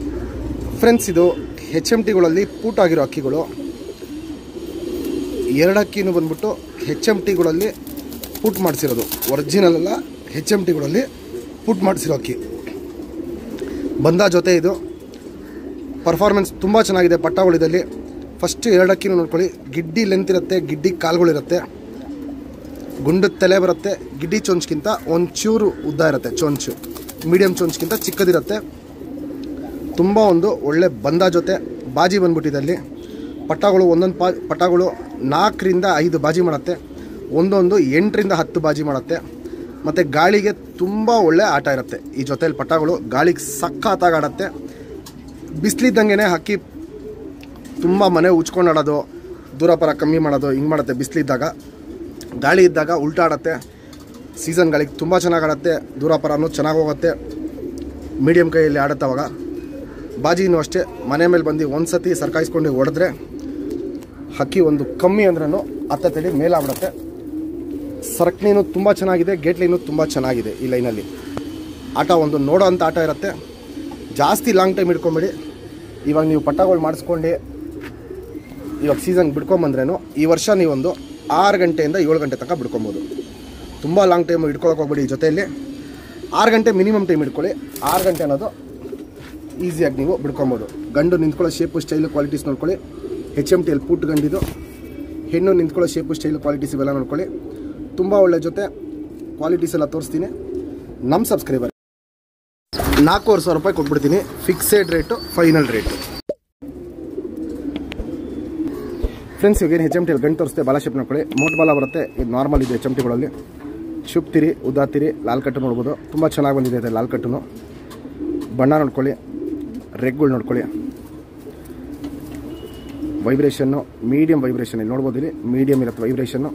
friends ಇದು H M ಟಿಗಳಲ್ಲಿ foot ಆಗಿರೋ ಅಕ್ಕಿಗಳು ಎರಡು ಅಕ್ಕಿನೂ ಬಂದ್ಬಿಟ್ಟು ಹೆಚ್ ಎಮ್ ಟಿಗಳಲ್ಲಿ ಪುಟ್ ಮಾಡಿಸಿರೋದು ಒರಿಜಿನಲ್ ಅಲ್ಲ ಹೆಚ್ ಎಮ್ ಟಿಗಳಲ್ಲಿ ಪುಟ್ ಮಾಡಿಸಿರೋ ಅಕ್ಕಿ ಬಂದ ಜೊತೆ ಇದು ಪರ್ಫಾರ್ಮೆನ್ಸ್ ತುಂಬ ಚೆನ್ನಾಗಿದೆ ಪಟ್ಟಾವಳಿದಲ್ಲಿ ಫಸ್ಟ್ ಎರಡು ಅಕ್ಕಿನೂ ನೋಡ್ಕೊಳ್ಳಿ ಗಿಡ್ಡಿ ಲೆಂತ್ ಇರುತ್ತೆ ಗಿಡ್ಡಿ ಕಾಲುಗಳಿರುತ್ತೆ ಗುಂಡದ ತಲೆ ಬರುತ್ತೆ ಗಿಡ್ಡಿ ಚೊಂಚ್ಗಿಂತ ಒಂಚೂರು ಉದ್ದ ಇರುತ್ತೆ ಚೊಂಚು ಮೀಡಿಯಮ್ ಚೊಂಚ್ಗಿಂತ ಚಿಕ್ಕದಿರುತ್ತೆ ತುಂಬ ಒಂದು ಒಳ್ಳೆ ಬಂದ ಜೊತೆ ಬಾಜಿ ಬಂದ್ಬಿಟ್ಟಿದೆ ಅಲ್ಲಿ ಪಟಾಗಳು ಒಂದೊಂದು ಪಾ ಪಟಾಗಳು ನಾಲ್ಕರಿಂದ ಐದು ಬಾಜಿ ಮಾಡುತ್ತೆ ಒಂದೊಂದು ಎಂಟರಿಂದ ಹತ್ತು ಬಾಜಿ ಮಾಡುತ್ತೆ ಮತ್ತು ಗಾಳಿಗೆ ತುಂಬ ಒಳ್ಳೆ ಆಟ ಇರುತ್ತೆ ಈ ಜೊತೆಲಿ ಪಟಾಗಳು ಗಾಳಿಗೆ ಸಖತ್ತಾಗಿ ಆಡತ್ತೆ ಬಿಸಿಲಿದ್ದಂಗೆ ಹಕ್ಕಿ ತುಂಬ ಮನೆ ಉಚ್ಕೊಂಡು ಆಡೋದು ದೂರ ಪರ ಕಮ್ಮಿ ಮಾಡೋದು ಹಿಂಗೆ ಮಾಡುತ್ತೆ ಬಿಸಿಲಿದ್ದಾಗ ಗಾಳಿ ಇದ್ದಾಗ ಉಲ್ಟಾಡತ್ತೆ ಸೀಸನ್ ಗಾಳಿಗೆ ತುಂಬ ಚೆನ್ನಾಗಿ ಆಡತ್ತೆ ದೂರ ಪರನೂ ಚೆನ್ನಾಗಿ ಹೋಗುತ್ತೆ ಮೀಡಿಯಮ್ ಕೈಯಲ್ಲಿ ಆಡುತ್ತೆ ಅವಾಗ ಬಾಜಿನೂ ಅಷ್ಟೇ ಮನೆ ಮೇಲೆ ಬಂದು ಒಂದು ಸತಿ ಸರ್ಕಾಯಿಸ್ಕೊಂಡು ಹೊಡೆದ್ರೆ ಹಕ್ಕಿ ಒಂದು ಕಮ್ಮಿ ಅಂದ್ರೂ ಹತ್ತ ತಡಿ ಮೇಲಾಗ್ಬಿಡುತ್ತೆ ಸರಕ್ನಿನೂ ತುಂಬ ಚೆನ್ನಾಗಿದೆ ಗೇಟ್ಲಿನೂ ತುಂಬ ಚೆನ್ನಾಗಿದೆ ಈ ಲೈನಲ್ಲಿ ಆಟ ಒಂದು ನೋಡೋ ಅಂಥ ಆಟ ಇರುತ್ತೆ ಜಾಸ್ತಿ ಲಾಂಗ್ ಟೈಮ್ ಇಟ್ಕೊಂಬೇಡಿ ಇವಾಗ ನೀವು ಪಟ್ಟಗಳು ಮಾಡಿಸ್ಕೊಂಡು ಇವಾಗ ಸೀಸನ್ ಬಿಡ್ಕೊಂಬಂದ್ರೇನು ಈ ವರ್ಷ ನೀವೊಂದು ಆರು ಗಂಟೆಯಿಂದ ಏಳು ಗಂಟೆ ತನಕ ಬಿಡ್ಕೊಬೋದು ತುಂಬ ಲಾಂಗ್ ಟೈಮ್ ಇಟ್ಕೊಳಕ್ಕೆ ಹೋಗ್ಬೇಡಿ ಈ ಜೊತೆಯಲ್ಲಿ ಆರು ಗಂಟೆ ಮಿನಿಮಮ್ ಟೈಮ್ ಇಟ್ಕೊಳ್ಳಿ ಆರು ಗಂಟೆ ಅನ್ನೋದು ಈಸಿಯಾಗಿ ನೀವು ಬಿಡ್ಕೊಬೋದು ಗಂಡು ನಿಂತ್ಕೊಳ್ಳೋ ಶೇಪು ಸ್ಟೈಲು ಕ್ವಾಲಿಟೀಸ್ ನೋಡ್ಕೊಳ್ಳಿ ಹೆಚ್ ಎಮ್ ಟಿ ಎಲ್ ಪುಟ್ ಗಂಡಿದು ಹೆಣ್ಣು ನಿಂತ್ಕೊಳ್ಳೋ ಶೇಪು ಸ್ಟೈಲು ಕ್ವಾಲಿಟೀಸ್ ಇವೆಲ್ಲ ನೋಡ್ಕೊಳ್ಳಿ ತುಂಬ ಒಳ್ಳೆ ಜೊತೆ ಕ್ವಾಲಿಟೀಸ್ ಎಲ್ಲ ತೋರಿಸ್ತೀನಿ ನಮ್ಮ ಸಬ್ಸ್ಕ್ರೈಬರ್ ನಾಲ್ಕೂವರೆ ಸಾವಿರ ರೂಪಾಯಿ ಕೊಟ್ಬಿಡ್ತೀನಿ fixed rate final rate friends ಇವಾಗ ಏನು ಹೆಚ್ ಎಮ್ ಟಿ ಗಂಟು ತೋರಿಸ್ತೆ ಬಾಲ ಶೇಪ್ ನೋಡ್ಕೊಳ್ಳಿ ಮೋಟ್ ಬಾಲ ಬರುತ್ತೆ ಇದು ನಾರ್ಮಲ್ ಇದೆ ಎಚ್ ಎಮ್ ಟಿಗಳಲ್ಲಿ ಶುಪ್ತಿರಿ ಉದ್ದಾತಿರಿ ಲಾಲ್ ಕಟ್ಟು ನೋಡ್ಬೋದು ತುಂಬ ಚೆನ್ನಾಗಿ ಬಂದಿದೆ ಇದೆ ಲಾಲ್ ಕಟ್ಟುನು ಬಣ್ಣ ನೋಡ್ಕೊಳ್ಳಿ ರೆಗ್ಗಳು ನೋಡ್ಕೊಳ್ಳಿ ವೈಬ್ರೇಷನ್ನು ಮೀಡಿಯಮ್ ವೈಬ್ರೇಷನ್ ಇಲ್ಲಿ ನೋಡ್ಬೋದು ಇಲ್ಲಿ ಮೀಡಿಯಮ್ ಇರುತ್ತೆ ವೈಬ್ರೇಷನ್ನು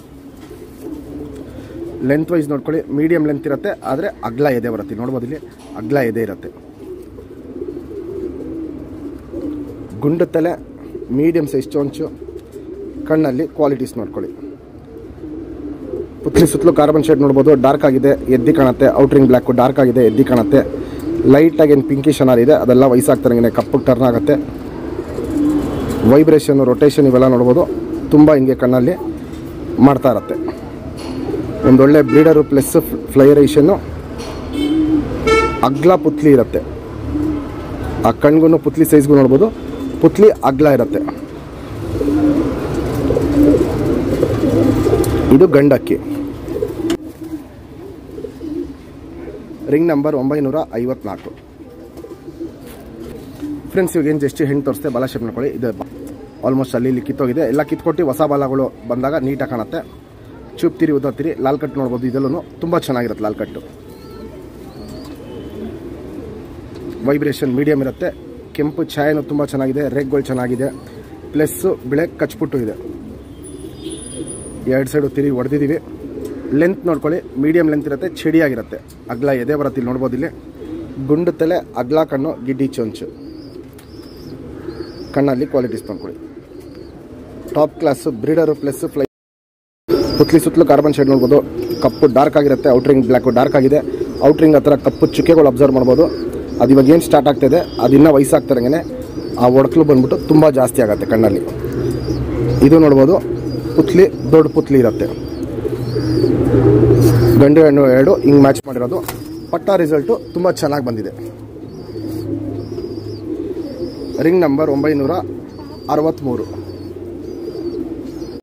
ಲೆಂತ್ ವೈಸ್ ನೋಡ್ಕೊಳ್ಳಿ ಮೀಡಿಯಮ್ ಲೆಂತ್ ಇರುತ್ತೆ ಆದರೆ ಅಗ್ಲ ಎದೆ ಬರುತ್ತೆ ಇಲ್ಲಿ ನೋಡ್ಬೋದು ಇಲ್ಲಿ ಅಗ್ಲ ಎದೆ ಇರುತ್ತೆ ಗುಂಡು ತಲೆ ಮೀಡಿಯಮ್ ಸೈಜ್ ಚೊಂಚು ಕಣ್ಣಲ್ಲಿ ಕ್ವಾಲಿಟೀಸ್ ನೋಡ್ಕೊಳ್ಳಿ ಪುತ್ಲಿ ಸುತ್ತಲೂ ಕಾರ್ಬನ್ ಶೇಡ್ ನೋಡ್ಬೋದು ಡಾರ್ಕ್ ಆಗಿದೆ ಎದ್ದಿ ಕಾಣುತ್ತೆ ಔಟ್ರಿಂಗ್ ಬ್ಲ್ಯಾಕು ಡಾರ್ಕ್ ಆಗಿದೆ ಎದ್ದಿ ಕಾಣುತ್ತೆ ಲೈಟಾಗಿ ಏನು ಪಿಂಕಿಶ್ ಅನಾರ್ ಇದೆ ಅದೆಲ್ಲ ವಯಸ್ಸಾಗ್ತಾರಂಗೆ ಕಪ್ಪಗೆ ಟರ್ನ್ ಆಗುತ್ತೆ ವೈಬ್ರೇಷನ್ ರೊಟೇಷನ್ ಇವೆಲ್ಲ ನೋಡ್ಬೋದು ತುಂಬ ಹಿಂಗೆ ಕಣ್ಣಲ್ಲಿ ಮಾಡ್ತಾ ಇರತ್ತೆ ಒಂದೊಳ್ಳೆ ಬ್ರೀಡರು ಪ್ಲಸ್ ಫ್ಲೈರೇಷನ್ನು ಅಗ್ಲ ಪುತ್ಲಿ ಇರುತ್ತೆ ಆ ಕಣ್ಗೂ ಪುತ್ಲಿ ಸೈಜ್ಗೂ ನೋಡ್ಬೋದು ಪುತ್ಲಿ ಅಗ್ಲ ಇರುತ್ತೆ ಇದು ಗಂಡಕ್ಕಿ ರಿಂಗ್ ನಂಬರ್ ಒಂಬೈನೂರ ಐವತ್ನಾಲ್ಕು ಫ್ರೆಂಡ್ಸ್ ಇವಾಗ ಏನು ಜಸ್ಟ್ ಹೆಣ್ಣು ತೋರಿಸ್ತೆ ಬಾಲ ಶೇಪ್ ಮಾಡ್ಕೊಳ್ಳಿ ಇದು ಆಲ್ಮೋಸ್ಟ್ ಅಲ್ಲಿ ಇಲ್ಲಿ ಕಿತ್ತೋಗಿದೆ ಎಲ್ಲ ಕಿತ್ಕೊಟ್ಟು ಹೊಸ ಬಾಲಗಳು ಬಂದಾಗ ನೀಟಾಗಿ ಕಾಣುತ್ತೆ ಚೂಪ್ತಿರಿ ಉದ್ದತ್ತಿರಿ ಲಾಲ್ ಕಟ್ ನೋಡ್ಬೋದು ಇದೆಲ್ಲೂ ತುಂಬ ಚೆನ್ನಾಗಿರುತ್ತೆ ಲಾಲ್ ಕಟ್ಟು ವೈಬ್ರೇಷನ್ ಮೀಡಿಯಮ್ ಇರುತ್ತೆ ಕೆಂಪು ಛಾಯೆನೂ ತುಂಬ ಚೆನ್ನಾಗಿದೆ ರೆಗ್ಗಳು ಚೆನ್ನಾಗಿದೆ ಪ್ಲಸ್ಸು ಬಿಳೆ ಕಚ್ಪುಟ್ಟು ಇದೆ ಎರಡು ಸೈಡು ತಿರುಗಿ ಹೊಡೆದಿದ್ದೀವಿ ಲೆಂತ್ ನೋಡ್ಕೊಳ್ಳಿ ಮೀಡಿಯಮ್ ಲೆಂತ್ ಇರುತ್ತೆ ಚಡಿಯಾಗಿರುತ್ತೆ ಅಗ್ಲ ಎದೆ ಬರುತ್ತೆ ಇಲ್ಲಿ ನೋಡ್ಬೋದು ಇಲ್ಲಿ ಗುಂಡು ತಲೆ ಅಗ್ಲ ಕಣ್ಣು ಗಿಡ್ಡಿ ಚೊಂಚು ಕಣ್ಣಲ್ಲಿ ಕ್ವಾಲಿಟೀಸ್ ತಂದ್ಕೊಳ್ಳಿ top class breeder plus fly ಪುತ್ಲಿ ಸುತ್ತಲೂ ಕಾರ್ಬನ್ ಶೇಡ್ ನೋಡ್ಬೋದು ಕಪ್ಪು ಡಾರ್ಕ್ ಆಗಿರುತ್ತೆ ಔಟ್ರಿಂಗ್ ಬ್ಲ್ಯಾಕು ಡಾರ್ಕ್ ಆಗಿದೆ ಔಟ್ರಿಂಗ್ ಹತ್ರ ಕಪ್ಪು ಚುಕ್ಕೆಗಳು ಅಬ್ಸರ್ವ್ ಮಾಡ್ಬೋದು ಅದು ಇವಾಗ ಏನು ಸ್ಟಾರ್ಟ್ ಆಗ್ತಿದೆ ಅದು ಇನ್ನೂ ವಯಸ್ಸಾಗ್ತಾರಂಗೆ ಆ ಒಡಕಲು ಬಂದ್ಬಿಟ್ಟು ತುಂಬ ಜಾಸ್ತಿ ಆಗುತ್ತೆ ಕಣ್ಣಲ್ಲಿ ಇದು ನೋಡ್ಬೋದು ಪುತ್ಲಿ ದೊಡ್ಡ ಪುತ್ಲಿ ಇರುತ್ತೆ ಗಂಡು ಹೆಣ್ಣು ಎರಡು ಹಿಂಗೆ ಮ್ಯಾಚ್ ಮಾಡಿರೋದು ಪಟ್ಟ ರಿಸಲ್ಟು ತುಂಬ ಚೆನ್ನಾಗಿ ಬಂದಿದೆ ರಿಂಗ್ ನಂಬರ್ ಒಂಬೈನೂರ ಅರವತ್ತ್ಮೂರು